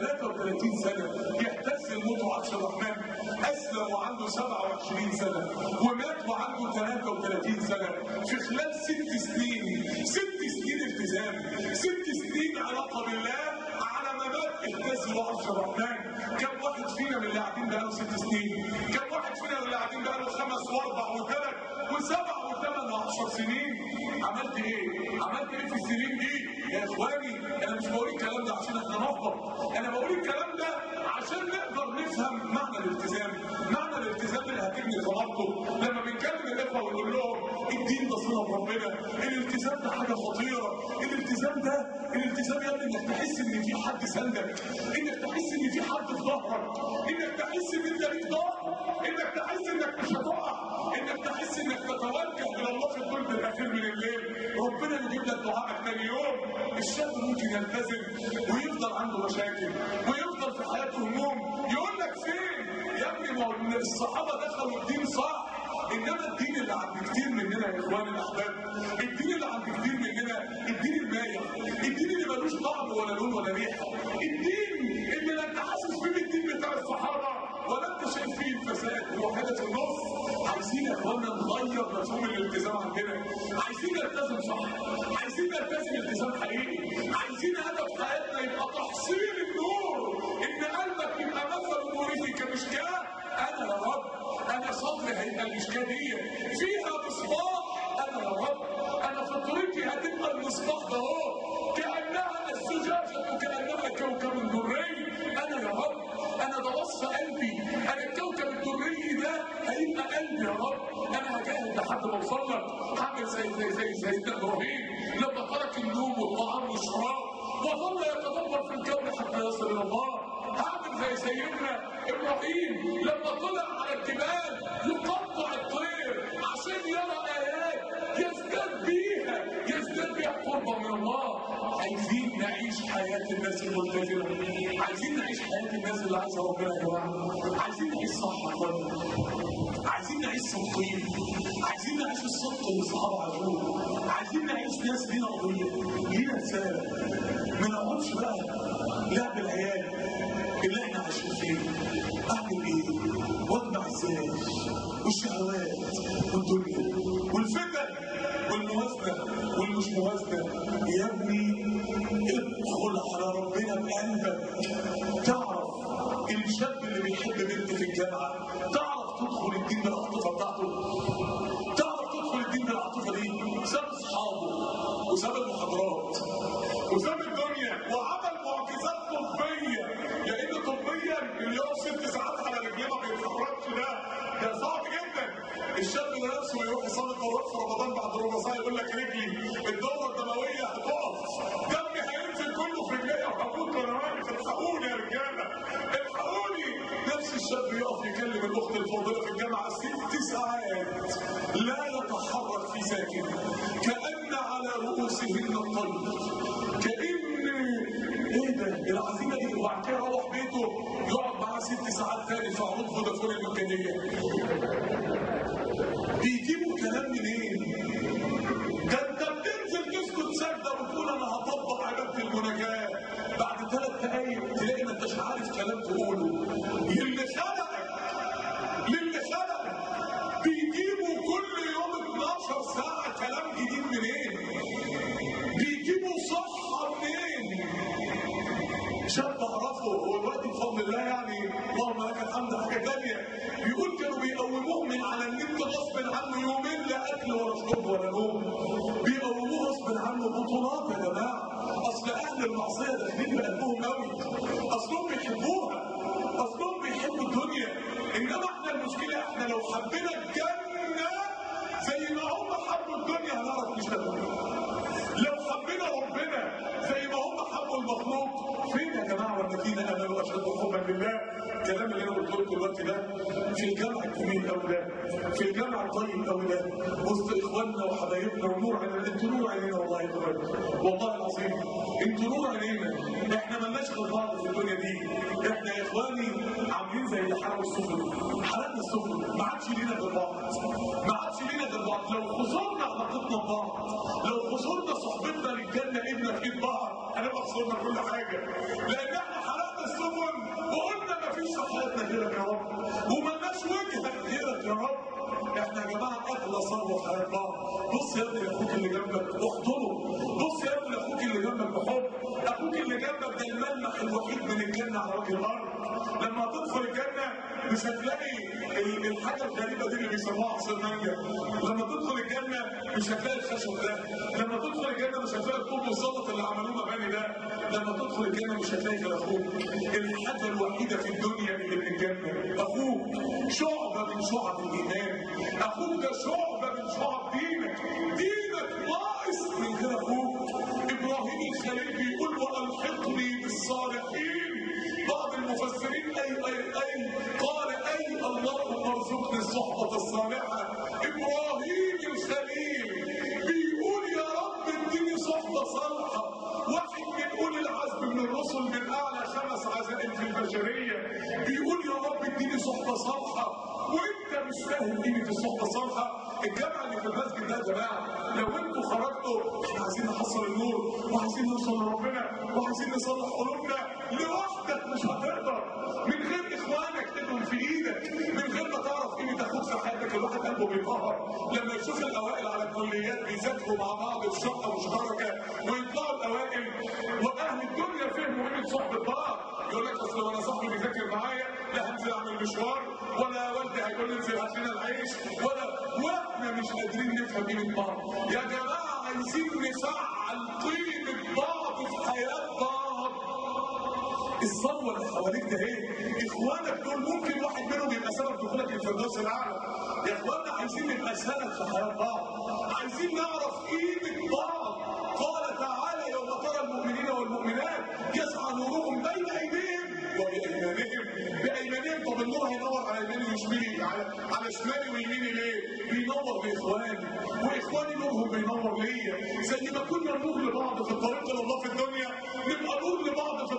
33 سنة يهتز الموت عرش الرحمن أسلم وعنده 27 سنة ومات وعنده 33 سنة في خلال ست سنين ست سنين التزام ست سنين علاقة بالله على ما مات اهتز عرش الرحمن كم واحد فينا من اللي قاعدين بقاله ست سنين كم واحد فينا من اللي قاعدين بقاله خمس واربع وثلاث وسبع وثمان وعشر سنين عملت ايه؟ عملت ايه في السنين دي؟ يا اخواني انا مش بقول الكلام ده عشان احنا نفضل انا بقول الكلام ده عشان نقدر نفهم معنى الالتزام معنى الالتزام اللي هتبني ثمرته لما بنكلم الاخوه ونقول لهم الدين ده صله بربنا الالتزام ده حاجه خطيره الالتزام ده الالتزام يا ابني انك تحس ان في حد سندك انك تحس ان في حد في ظهرك انك تحس ان انت ليك ظهر انك تحس انك مش هتقع انك تحس انك تتوجه الى الله في الثلث الاخير من الليل ربنا يجيب لك دعائك ثاني يوم الشاب ممكن يلتزم ويفضل عنده مشاكل ويفضل في حياته هموم يقول لك فين يا ابني ما هو الصحابه دخلوا الدين صح انما الدين اللي عند كتير مننا يا اخواني الاحباب الدين اللي عند كتير مننا الدين المايع الدين اللي ملوش طعم ولا لون ولا ريحه الدين اللي لا انت حاسس فيه بالدين بتاع الصحابه ولا انت شايف فيه الفساد هو حاجه في النص عايزين يا اخوانا نغير مفهوم الالتزام عندنا عايزين نلتزم صح عايزين نلتزم التزام حقيقي عايزين هدف حياتنا يبقى تحصيل النور ان قلبك يبقى مثل نوره كمشكاه انا يا رب انا صدري هيبقى المشكاه دي فيها مصباح انا يا رب انا فطرتي هتبقى المصباح ده اهو كانها الزجاجه كانها كوكب دري انا يا رب انا ده وصف قلبي انا الكوكب الدري ده هيبقى قلبي يا رب انا هجاهد لحد ما اوصل لك هعمل زي زي زي زي ابراهيم لما ترك النوم والطعام والشراب وظل يتدبر في الكون حتى يصل الى الله هعمل زي سيدنا ابراهيم لما طلع على الجبال يقطع الطير عشان يرى ايات يزداد بيها يزداد بيها قربا من الله عايزين نعيش نعيش حياه الناس الملتزمه عايزين نعيش حياه الناس اللي عايزه ربنا يا جماعه عايزين نعيش صح يا اخوانا عايزين نعيش صادقين عايزين نعيش الصدق اللي الصحابه عاشوه عايزين نعيش ناس لينا قضيه لينا رساله ما نقعدش بقى لعب العيال اللي احنا عايشين فيه اعمل ايه واجمع ازاي والشهوات والدنيا والفتن والموازنه والمش موازنه يا ابني ادخل على ربنا بقلبك تعرف الشاب اللي بيحب بنت في الجامعه تعرف تدخل الدين بالعاطفه بتاعته تعرف تدخل الدين بالعاطفه دي ساب اصحابه وساب المحاضرات وساب الدنيا وعمل معجزات طبيه لان طبيا اللي يقف ست ساعات على رجليه ما بيتحركش ده ده صعب جدا الشاب ده نفسه يروح يصلي الطواف في رمضان بعد ربع ساعه يقول لك رجلي الدوره الدمويه هتقف دمي هينزل كله في رجلي وهموت وانا واقف الحقوني يا رجاله الحقوني نفس الشاب يقف يكلم الاخت الفاضله في الجامعه ست ساعات لا يتحرك في ساكن كأن على رؤوسهن الطير كأن ايه ده العزيمه دي وبعد كده يروح بيته يقعد معاه ست ساعات تاني في عروض فودافون المجانيه بيجيبوا كلام منين؟ ده انت بتنزل تسكت سجده وتقول انا هطبق عباده المناجاه بعد ثلاث دقايق تلاقي ما انتش عارف كلام تقوله للي خلقك للي خلقك بيجيبوا كل يوم 12 ساعه كلام جديد منين؟ بيجيبوا صحه منين؟ شاب اعرفه هو دلوقتي بفضل الله يعني اللهم لك الحمد حاجه ثانيه بيقول كانوا بيقوموه من على النت غصب عنه يومين لا اكل ولا شرب ولا نوم بيقوموه غصب عنه بطولات يا جماعه اصل اهل المعصيه داخلين بقلبهم قوي اصلهم بيحبوها اصلهم بيحبوا الدنيا انما احنا المشكله احنا لو حبينا الجنه زي ما هم حبوا الدنيا هنعرف نشتغل لو حبينا ربنا زي ما هم حبوا المخلوق فين يا جماعه والذين امنوا اشد حبا لله الكلام اللي انا قلت لكم دلوقتي ده في الجامع الجميل قوي ده في الجامع الطيب قوي ده وسط اخواننا وحبايبنا ونور عينينا انتوا نور عينينا والله يا اخوان والله العظيم انتوا نور عينينا احنا مالناش غير بعض في الدنيا دي احنا يا اخواني عاملين زي اللي حرقوا السفن حرقنا السفن ما عادش لينا غير بعض ما عادش لينا غير بعض لو خسرنا علاقتنا ببعض لو خسرنا صحبتنا للجنه ايدنا في ايد بعض هنبقى خسرنا كل حاجه لان احنا حرقنا السفن وقلنا ما فيش في حياتنا غيرك يا رب ومالناش وجهك غيرك يا رب احنا يا جماعه اغلى ثروه في حياه بعض بص يا ابني لاخوك اللي جنبك احضنه بص يا ابني لاخوك اللي جنبك بحب اخوك اللي جنبك ده الملمح الوحيد من الجنه على وجه الارض لما تدخل الجنه مش هتلاقي ال- الحاجه الغريبه دي اللي بيسموها عصير مانجا لما تدخل الجنه مش هتلاقي الخشب ده لما تدخل الجنه مش هتلاقي الطوب والزلط اللي عملوه مباني ده لما تدخل الجنه مش هتلاقي غير اخوك الحاجه الوحيده في الدنيا اللي في الجنه اخوك شعبه من شعب الايمان اخوك ده شعبه من شعب دينك دينك ناقص من غير اخوك ابراهيم الخليل بيقول والحقني بالصالحين بعض المفسرين اي اي اي قال اي اللهم ارزقني الصحبه الصالحه ابراهيم الخليل بيقول يا رب اديني صحبه صالحه واحد من اولي العزم من الرسل من اعلى خمس عزائم في البشريه بيقول يا رب اديني صحبه صالحه وانت مش فاهم قيمه الصحبه الصالحه الجامعه اللي في المسجد ده يا جماعه لو انتوا خرجتوا احنا عايزين نحصل النور وعايزين نوصل لربنا وعايزين نصلح قلوبنا لوحدك مش هتقدر من غير اخوانك ايدهم في ايدك من غير ما تعرف قيمه اخوك في حياتك الواحد قلبه بيطهر لما يشوف الاوائل على الكليات بيذاكروا مع بعض في شقه مشتركه ويطلعوا الاوائل واهل الدنيا فهموا قيمه صحبه بعض يقول لك اصل وانا صاحبي بيذاكر معايا لا هنزل اعمل مشوار ولا والدي هيقول لي انزل هات لنا العيش ولا واحنا مش قادرين نفهم قيمه بعض يا جماعه عايزين نفعل قيمه بعض في حياه بعض الثروه اللي حواليك ده ايه؟ اخوانك دول ممكن واحد منهم يبقى سبب دخولك الفردوس الاعلى. يا اخواننا عايزين نبقى سند في حياه بعض. عايزين نعرف قيمه بعض. قال تعالى يوم ترى المؤمنين والمؤمنات يسعى نورهم بين ايديهم وبايمانهم. بايمانهم طب النور هينور على يميني وشمالي على على شمالي ويميني ليه؟ بينور باخواني واخواني نورهم بينور ليا زي ما كنا نور لبعض في الطريق الى الله في الدنيا نبقى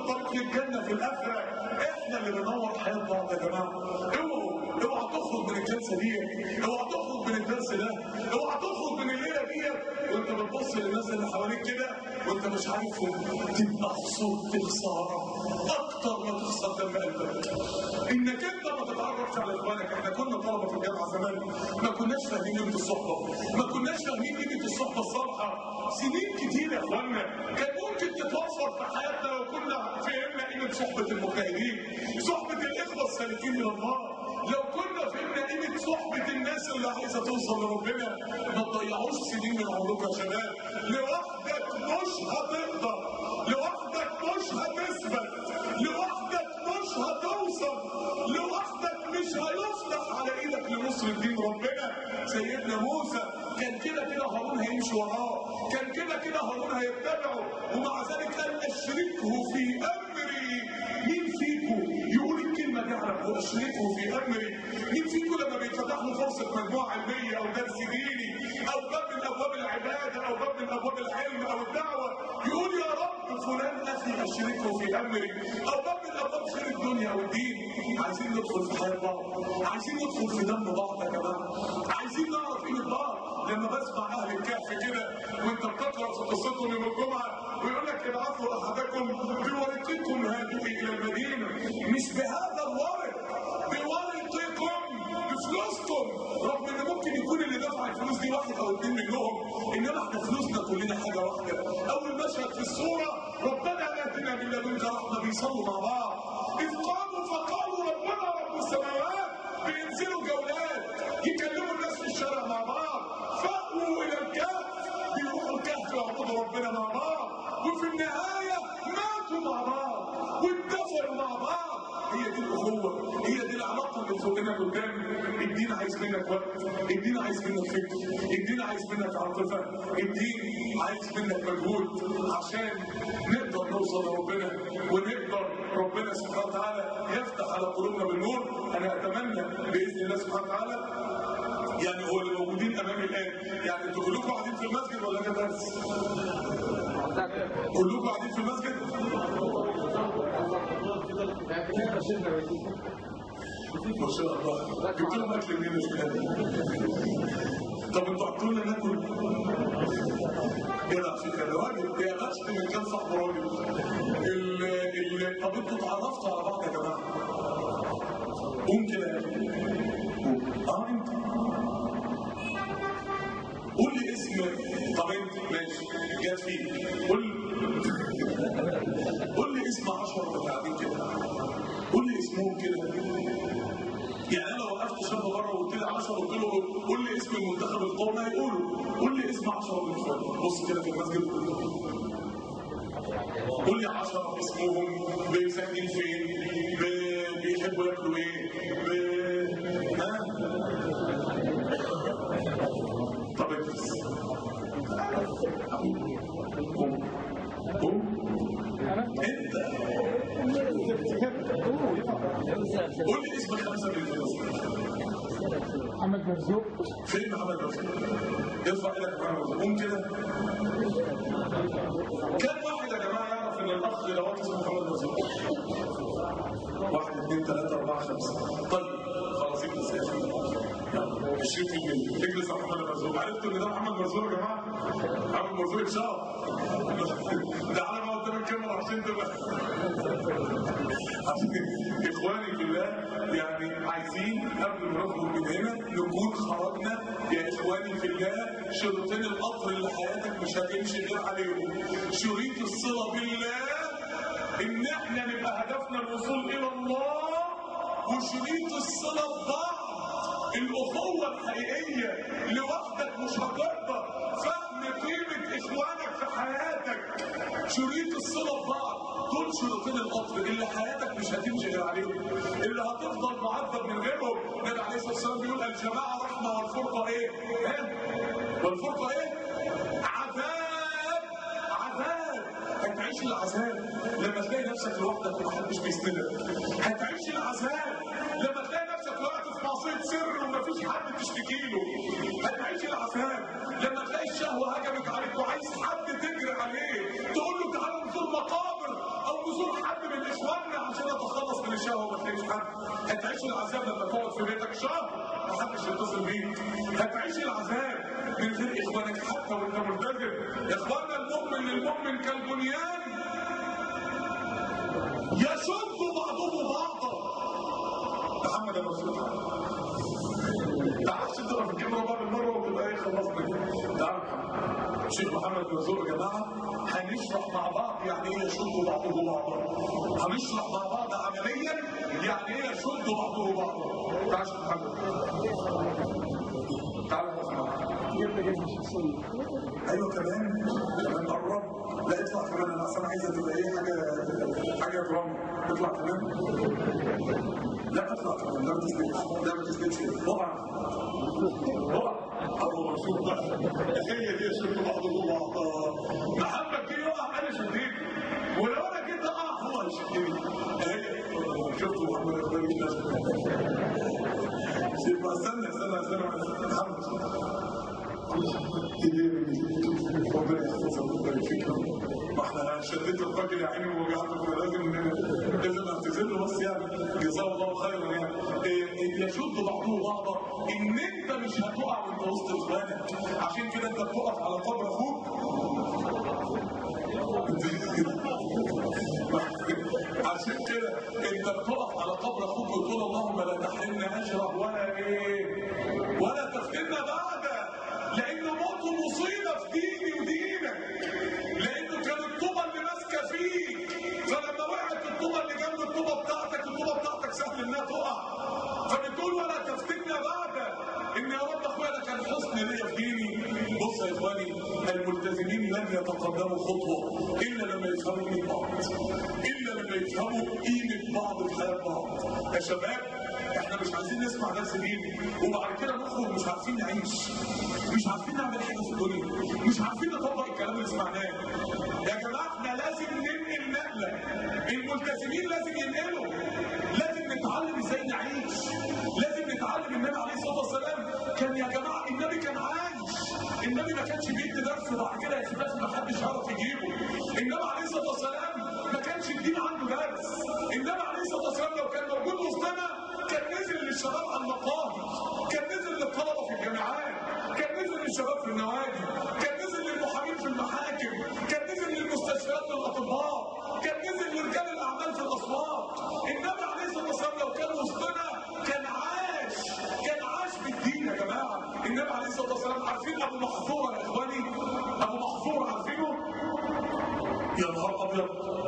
الطريق للجنه في الاخره احنا اللي بننور حياه بعض يا جماعه اوعوا اوعى تخرج من الجلسه دي اوعى تخرج من الدرس ده اوعى تخرج من الليله دي وانت بتبص للناس اللي حواليك كده وانت مش عارفهم تبقى خسرت خساره اكتر ما تخسر دم قلبك انك انت ما تتعرفش على اخوانك احنا كنا طلبه في الجامعه زمان ما كناش فاهمين قيمه الصحبه ما كناش فاهمين قيمه الصحبه الصالحه سنين كتير يا اخوانا كان ممكن تتوفر في حياتنا لو كنا فهمنا قيمه صحبه المجتهدين صحبه الاخوه السالكين الى الله لو كنا فهمنا قيمه صحبه الناس اللي عايزه توصل لربنا ما تضيعوش سنين من عمركم يا شباب لوحدك مش هتقدر لوحدك مش هتثبت لوحدك مش هتوصل لوحدك مش هيفتح على ايدك لنصر دين ربنا سيدنا موسى كان كده كده هارون هيمشي وراه كان كده كده هارون هيتبعه ومع ذلك قال اشركه في امري مين فيكم يقول الكلمه دي على ابوه اشركه في امري مين فيكم لما بيتفتح له فرصه مجموعه علميه او درس ديني او باب من ابواب العباده او باب من ابواب العلم او الدعوه يقول يا رب فلان اخي اشركه في امري او باب من ابواب خير الدنيا والدين عايزين ندخل في حياه بعض عايزين ندخل في دم بعض يا جماعه عايزين نعرف قيمه بعض لما بسمع اهل الكهف كده وانت بتقرا في قصتهم يوم الجمعه ويقول لك ابعثوا احدكم بورقكم هذه الى المدينه مش بهذا الورق بورقكم بفلوسكم رغم ان ممكن يكون اللي دفع الفلوس دي واحد او اتنين منهم انما احنا فلوسنا كلنا حاجه واحده اول مشهد في الصوره ربنا اتنا من لدنك رحمه بيصلوا مع بعض اذ قاموا فقالوا ربنا رب السماوات بينزلوا جولات يكلموا الناس في الشارع مع بعض فأووا الى الكهف بيروحوا الكهف يعبدوا ربنا مع بعض وفي النهايه ماتوا مع بعض واتفقوا مع بعض هي دي الاخوه هي دي العلاقه اللي فوقنا قدام الدين عايز منك وقت الدين عايز منك فكر الدين عايز منك عاطفه الدين عايز منك مجهود عشان نقدر نوصل لربنا ونقدر ربنا سبحانه وتعالى يفتح على قلوبنا بالنور انا اتمنى باذن الله سبحانه وتعالى يعني هو اللي موجودين امامي الان يعني انتوا كلكم قاعدين في المسجد ولا ده درس؟ كلكم قاعدين في المسجد؟ ما شاء الله جبت لهم اكل منين يا طب انتوا عطوا لنا ناكل جدع في كده راجل يا غشت من كام صاحب راجل ال ال طب انتوا اتعرفتوا على بعض يا جماعه قوم كده يا اخي قوم. اه انت قول لي اسم طب انت ماشي جات فيك قول قول لي اسم 10 اللي قاعدين كده قول لي اسمهم كده يعني انا لو وقفت شاب بره وقلت لي 10 قلت له قول لي اسم المنتخب القومي هيقولوا قول لي اسم 10 من فوق بص كده في المسجد قول لي 10 اسمهم ساكنين فين ب- بيحبوا ياكلوا ايه ب- ها طب ادرس قوم قوم انت قول لي اسم خمسه من الفلسطين محمد مرزوق فين محمد مرزوق؟ ارفع ايدك يا محمد مرزوق قوم كده كم واحد يا جماعه يعرف ان الاخ دوت اسمه محمد مرزوق؟ واحد اثنين ثلاثة أربعة خمسة طيب خلاص اجلس يا أخي يلا 20% اجلس يا محمد مرزوق عرفتوا ان ده محمد مرزوق يا جماعة؟ محمد مرزوق اتشهر تعالى بقى قدام الكاميرا عشان تبقى عشان اخواني في الله يعني عايزين قبل ما نخرج من هنا نكون خرجنا يا اخواني في الله شريطين القطر اللي حياتك مش هتمشي غير عليهم شريط الصله بالله ان احنا نبقى هدفنا الوصول الى الله وشريط الصله ببعض الاخوه الحقيقيه لوحدك مش هتقدر فهم قيمه اخوانك في حياتك شريط الصله ببعض دول شريطين القطر اللي حياتك مش هتمشي غير عليهم اللي هتفضل معذب من غيرهم النبي عليه الصلاه والسلام بيقول الجماعه رحمه والفرقه ايه؟ ها؟ والفرقه ايه؟ عذاب عذاب هتعيش العذاب لما تلاقي نفسك لوحدك ومحدش بيسندك هتعيش العذاب لما تلاقي نفسك وقعت في معصيه سر ومفيش حد تشتكي له هتعيش العذاب لما تلاقي الشهوه هجمت عليك وعايز حد تجري عليه تقول له تعالى نزور مقابر او نزور حد هتعيش العذاب لما تقعد في بيتك شهر محدش يتصل بيك هتعيش العذاب من غير اخوانك حتى وانت ملتزم اخواننا المؤمن للمؤمن كالبنيان يشد بعضه بعضا محمد ابو سلطان تعرفش تضرب الكاميرا بعد المره وتبقى ايه خلصنا تعرف الشيخ محمد مرزوق يا جماعه هنشرح مع بعض يعني ايه يشد بعضه بعضا هنشرح مع بعض عمليا يعني ايه يشد بعضه بعضا تعال يا شيخ محمد تعال يا محمد جبنا جبنا شخصية ايوه كمان كمان قرب لا اطلع كمان انا اصلا عايزه تبقى ايه حاجه حاجه درام اطلع كمان لا اطلع كمان لا ما تثبتش لا ما تثبتش طبعا طبعا الله مرسول بقى هي دي شرط بعضهم بعض محمد جه يقع انا شديد ولو انا جيت اقع هو هيشدني هي شفت محمد اخباري مش لازم يبقى استنى استنى استنى محمد ربنا يحفظك ويبارك فيك ما احنا شديت الراجل يا عيني ووجعته كده لازم لازم اعتذر له بس يعني جزاه الله خيرا يعني إيه، يشد بعضه بعضا ان انت مش هتقع وانت وسط اخوانك عشان كده انت بتقف على قبر اخوك عشان كده انت بتقف على قبر اخوك وتقول اللهم لا تحرمنا اجره ولا ايه ولا تفتنا بعده لان موته مصيبه في ديني ودينك لانه كان الطوبه اللي ماسكه فيه فلما وقعت الطوبه اللي جنب الطوبه بتاعتك الطوبه بتاعتك سهل انها تقع فبتقول ولا تفتنا بعده ان يا رب اخويا ده كان حسن ليا في ديني بص يا اخواني الملتزمين لن يتقدموا خطوه الا لما يفهموا قيمه بعض الا لما يفهموا قيمه بعض في حياه بعض يا شباب احنا مش عايزين نسمع درس دين وبعد كده نخرج مش عارفين نعيش مش عارفين نعمل حاجه في الدنيا مش عارفين نطبق الكلام اللي سمعناه يا جماعه احنا لازم ننقل نقله الملتزمين لازم ينقلوا لازم نتعلم ازاي نعيش لازم نتعلم النبي عليه الصلاه والسلام كان يا جماعه النبي كان عايش النبي ما كانش بيدي درس وبعد كده يا شباب ما حدش يعرف يجيبه النبي عليه الصلاه والسلام ما كانش الدين عنده درس النبي عليه الصلاه والسلام لو كان موجود وسطنا كان نزل للشباب على المقاهي كان نزل للطلبه في الجامعات كان نزل للشباب في النوادي كان نزل للمحامين في المحاكم كان نزل للمستشفيات للاطباء كان نزل لرجال الاعمال في الاسواق النبي عليه الصلاه والسلام لو كان وسطنا كان عاش كان عاش بالدين يا جماعه النبي عليه الصلاه والسلام عارفين ابو محظوره يا اخواني ابو محظوره عارفينه يا نهار ابيض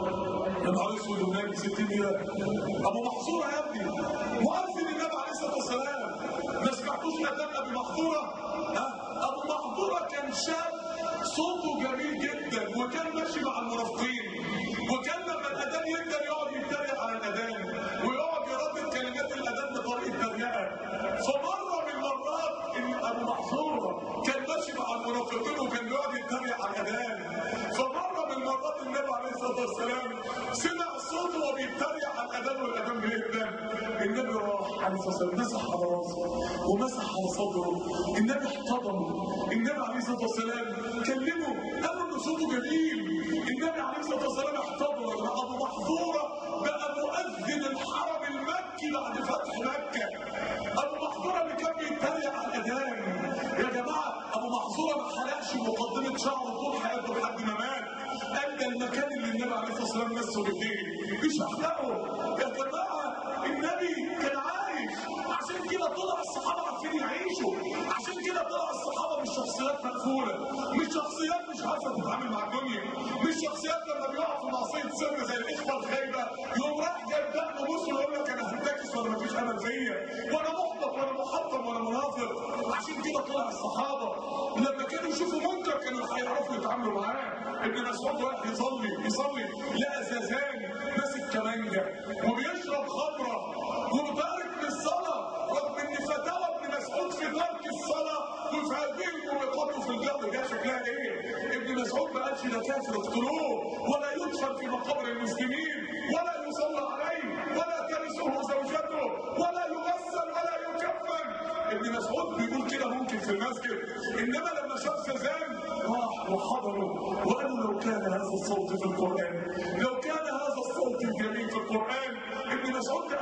يا نهار اسود والنبي 60 ميلاد ابو محظوره يا ابني مؤذن النبي عليه الصلاه والسلام ما سمعتوش اذان ابي محظوره ها ابو محظوره كان شاب صوته جميل جدا وكان ماشي مع المنافقين وكان لما الاذان يبدا يقعد يتريق على الاذان ويقعد يردد كلمات الاذان بطريقه تريقه فمره من المرات ان ابو محظوره كان ماشي مع المنافقين وكان بيقعد يتريق على الاذان فمره من المرات النبي عليه الصلاه والسلام سمع صوته وهو بيتريق على الاذان والاذان بيهدى النبي راح عليه الصلاه والسلام مسح على راسه ومسح على صدره النبي احتضنه النبي عليه الصلاه والسلام كلمه قال له ان صوته جميل النبي عليه الصلاه والسلام احتضنه يا جماعه ابو محظوره بقى مؤذن الحرم المكي بعد فتح مكه ابو محظوره اللي كان بيتريق على الاذان يا جماعه ابو محظوره ما حلقش مقدمه شعره طول حياته لحد ما مات قال ده المكان اللي النبي عليه الصلاه والسلام مسه بايديه مش احلقه يا جماعه النبي كان عايش عشان كده طلع الصحابه عارفين يعيشوا عشان كده طلع الصحابه مش شخصيات مقفوله مش شخصيات مش عارفه تتعامل مع الدنيا مش شخصيات لما بيقع في معصيه سر زي الاخوه الخايبه يقوم راح جايب دقن بص ويقول لك انا هنتكس ولا مفيش امل فيا وانا محبط وانا محطم وانا منافق عشان كده طلع الصحابه لما كانوا يشوفوا منكر كانوا هيعرفوا يتعاملوا معاه ابن مسعود رايح يصلي يصلي لقى زازان ماسك كمانجه وبيشرب خمره ومتارك للصلاه رغم ان فتاوى ابن مسعود في ترك الصلاه وفي هذه الموبقات في الجبر ده شكلها ايه؟ ابن مسعود ما قالش ده كافر اقتلوه ولا يدفن في مقابر المسلمين ولا يصلى عليه ولا ترثه زوجته ولا يغسل ولا يكفن ابن مسعود بيقول كده ممكن في المسجد انما لما شاف سزان راح وحضره وقالوا لو كان هذا الصوت في القران لو كان هذا الصوت الجميل في القران ابن مسعود الف قلب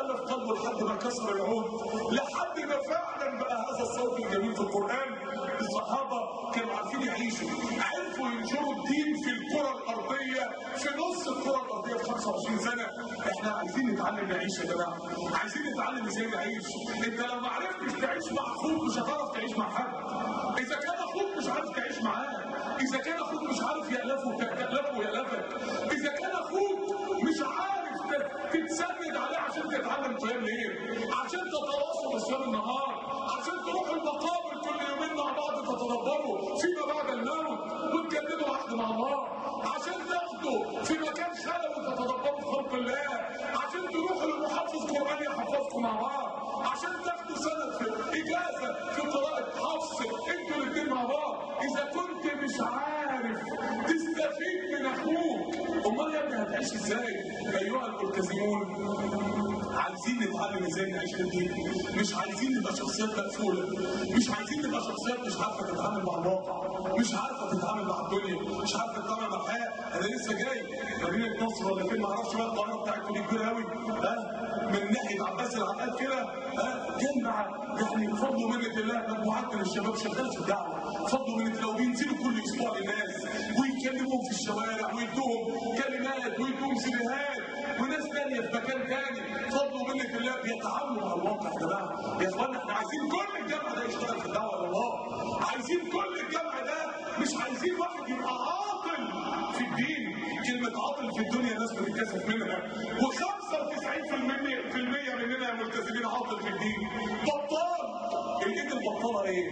قلبه لحد ما كسر العود لحد ما فعلا بقى هذا الصوت الجميل في القران الصحابه كانوا عارفين يعيشوا عرفوا ينشروا الدين في الكره الارضيه في نص الكره الارضيه في 25 سنه احنا عايزين نتعلم نعيش يا جماعه عايزين نتعلم ازاي نعيش انت لو ما عرفتش تعيش مع اخوك مش هتعرف تعيش مع حد اذا كان اخوك مش عارف تعيش معاه اذا كان اخوك مش عارف يألفه تألفه ويألفك اذا كان اخوك مش عارف ت- تتسند عليه عشان تتعلم قيام ليل عشان تتواصلوا صيام النهار عشان تروحوا المقابر كل يومين مع بعض تتدبروا فيما بعد الموت وتجددوا عهد مع الله عشان تاخدوا في مكان خلوي تتدبروا في خلق الله عشان تروحوا لمحفظ قرآن يحفظكم مع بعض عشان تاخدوا سند في اجازه في قراءه حفص انتوا الاثنين مع بعض اذا كنت مش عارف تستفيد من اخوك امال يا ابني هتعيش ازاي ايها الملتزمون عايزين نتعلم ازاي نعيش في الدين مش عايزين نبقى شخصيات مقفوله مش عايزين نبقى شخصيات مش عارفه تتعامل مع الواقع مش عارفه تتعامل مع الدنيا مش عارفه تتعامل مع الحياه انا لسه جاي مدينه نصر ولا فين ما اعرفش بقى القاهره بتاعتكم دي كبيره قوي ها من ناحيه عباس العقاد كده ها جمع يعني فضل ومنه الله مجموعات من الشباب شغال في الدعوه فضل ومنه الله وبينزلوا كل اسبوع للناس ويكلموهم في الشوارع ويدوهم كلمات ويدوهم سيديهات وناس تانية في مكان تاني فضل ومنة الله بيتعاملوا مع الواقع يا جماعة يا اخوانا احنا عايزين كل الجمع ده يشتغل في الدعوة لله عايزين كل الجمع ده مش عايزين واحد يبقى عاطل في الدين كلمة عاطل في الدنيا الناس بتتكسف منها و95% في المية مننا يا ملتزمين عاطل في الدين بطال الايد البطالة ايه؟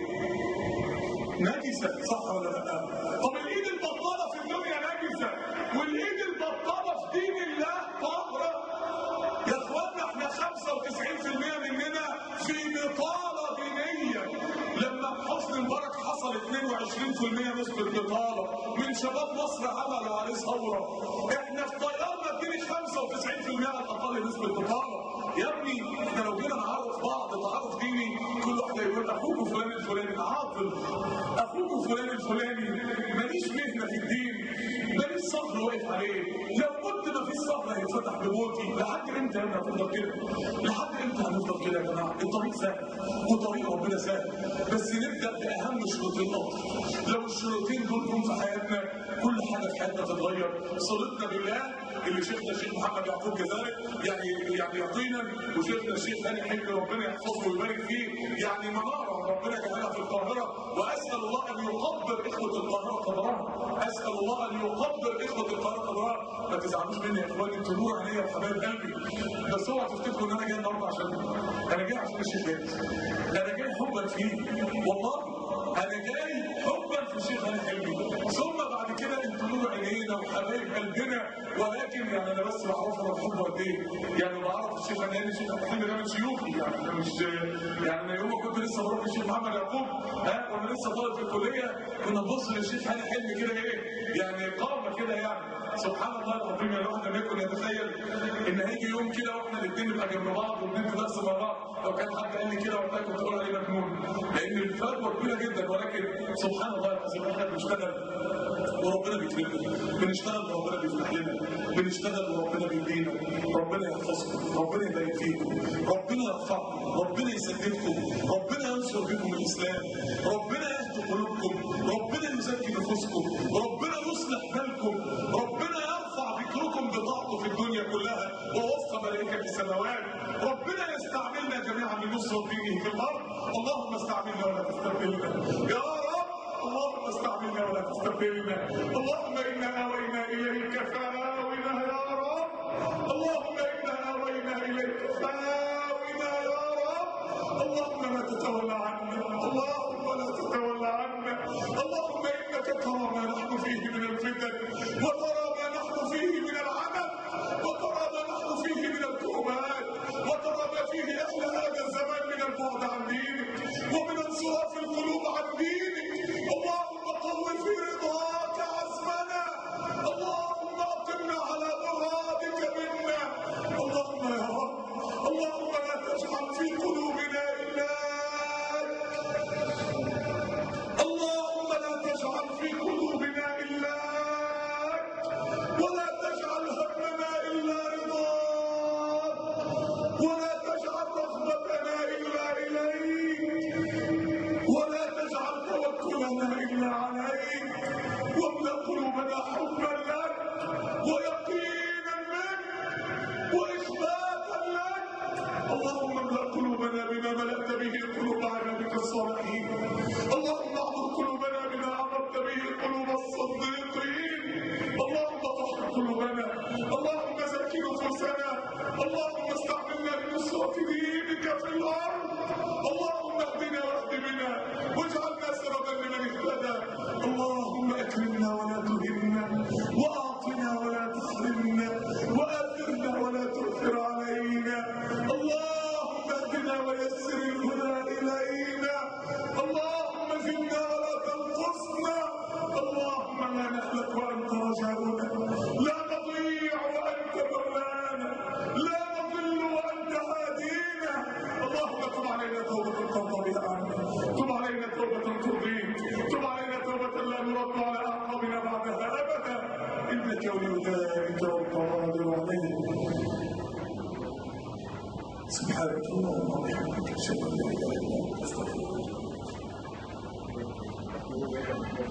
نجسة صح ولا لا؟ طب الايد البطالة في الدنيا نجسة والايد البطالة في دين الله طاهرة يا اخوانا احنا 95% مننا في بطالة دينية لما حسن مبارك حصل 22% نسبة بطالة من شباب مصر عملوا عليه ثورة احنا في طيارنا اديني 95% على الاقل نسبة بطالة يا ابني احنا لو جينا نعرف بعض تعرف ديني كل واحد يقول اخوك فلان الفلاني عاطل اخوك فلان الفلاني ماليش مهنه في الدين ماليش صبر واقف عليه لو كنت ما فيش صبر هيتفتح بموتي لحد امتى يا ابني هتفضل كده؟ لحد امتى هنفضل كده يا جماعه؟ الطريق سهل وطريق ربنا سهل بس نبدا باهم شروطين اكتر لو الشروطين دول جم في حياتنا كل حاجه في حياتنا تتغير صلتنا بالله اللي شيخنا الشيخ محمد يعقوب كذلك يعني يعني يقينا وشيخنا الشيخ هاني حلمي ربنا يحفظه ويبارك فيه يعني مناره ربنا جعلها في القاهره واسال الله ان يقدر اخوه القاهره قدرها اسال الله ان يقدر اخوه القاهره قدرها ما تزعلوش مني يا اخواني انتوا نور عليا وحبايب قلبي بس اوعوا تفتكروا ان انا جاي النهارده عشان انا جاي عشان الشيخ جاهز انا جاي حبا فيه والله انا جاي حبا في الشيخ هاني حلمي ثم بعد كده انتوا نور عينينا وحبايب قلبنا ولكن يعني انا بس بعرف انا بحبه قد ايه يعني بعرف الشيخ هاني الشيخ هاني حلمي ده من شيوخي يعني انا مش يعني أنا يوم ما كنت لسه بروح للشيخ محمد يعقوب ها وانا لسه طالب في الكليه كنا نبص للشيخ هاني حلمي كده ايه يعني قامه كده يعني سبحان الله العظيم يا الواحد لم يكن يتخيل ان هيجي يوم كده واحنا الاثنين نبقى جنب بعض وندي درس مع بعض لو كان حد قال لي كده وقتها كنت اقول عليه مجنون لان الفجوه كبيره جدا ولكن سبحان الله العظيم احنا بنشتغل وربنا بيكرمنا بنشتغل وربنا بيفتح لنا بنشتغل وربنا بيدينا ربنا يحفظكم ربنا يبارك فيكم ربنا يرفعكم ربنا يسددكم ربنا ينصر بكم الاسلام ربنا يهدي قلوبكم ربنا يزكي نفوسكم ربنا يصلح بالكم ربنا يرفع ذكركم بطاعته في الدنيا كلها ووفق ملائكه السماوات ربنا يستعملنا جميعا لنصره دينه في الارض اللهم استعملنا ولا تستبدلنا يا رب اللهم استعملنا ولا تستبدلنا اللهم انا اوينا اليك فاونا يا رب اللهم انا اوينا اليك فاونا يا رب اللهم لا تتولى عنا اللهم لا تتولى عنا اللهم انك ترى ما نحن فيه من الفتن وترى ما نحن فيه من العمل وترى ما نحن فيه من الكربات وترى ما فيه اهل هذا الزمان من البعد عن دينك ومن انصراف القلوب عن دينك اللهم قو في رضاك عزمنا اللهم اقمنا على مرادك منا اللهم يا رب اللهم لا تجعل في قلوبنا الا اللهم لا تجعل في قلوبنا الا ولا تجعل همنا الا رضاك ولا تجعل إنك ولي ذلك والقادر عليه سبحانك اللهم وبحمدك أشهد أن لا إله إلا أنت أستغفرك